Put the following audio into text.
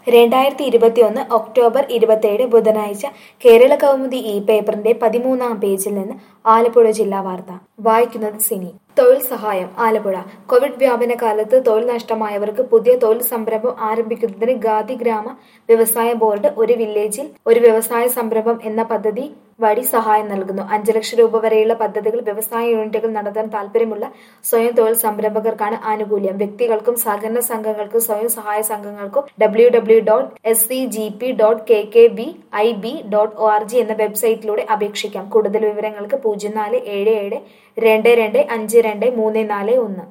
രണ്ടായിരത്തി ഇരുപത്തിയൊന്ന് ഒക്ടോബർ ഇരുപത്തേഴ് ബുധനാഴ്ച കേരള കൗമുദി ഈ പേപ്പറിന്റെ പതിമൂന്നാം പേജിൽ നിന്ന് ആലപ്പുഴ ജില്ലാ വാർത്ത വായിക്കുന്നത് സിനി തൊഴിൽ സഹായം ആലപ്പുഴ കോവിഡ് വ്യാപന കാലത്ത് തൊഴിൽ നഷ്ടമായവർക്ക് പുതിയ തൊഴിൽ സംരംഭം ആരംഭിക്കുന്നതിന് ഗാന്ധി ഗ്രാമ വ്യവസായ ബോർഡ് ഒരു വില്ലേജിൽ ഒരു വ്യവസായ സംരംഭം എന്ന പദ്ധതി വഴി സഹായം നൽകുന്നു അഞ്ച് ലക്ഷം രൂപ വരെയുള്ള പദ്ധതികൾ വ്യവസായ യൂണിറ്റുകൾ നടത്താൻ താൽപര്യമുള്ള സ്വയം തൊഴിൽ സംരംഭകർക്കാണ് ആനുകൂല്യം വ്യക്തികൾക്കും സഹകരണ സംഘങ്ങൾക്കും സ്വയം സഹായ സംഘങ്ങൾക്കും W W dot S C G P dot K K B I B dot O R G എന്ന വെബ്സൈറ്റിലൂടെ അപേക്ഷിക്കാം കൂടുതൽ വിവരങ്ങൾക്ക് പൂജ്യം നാല് ഏഴ് ഏഴ് രണ്ട് രണ്ട് അഞ്ച് രണ്ട് മൂന്ന് നാല് ഒന്ന്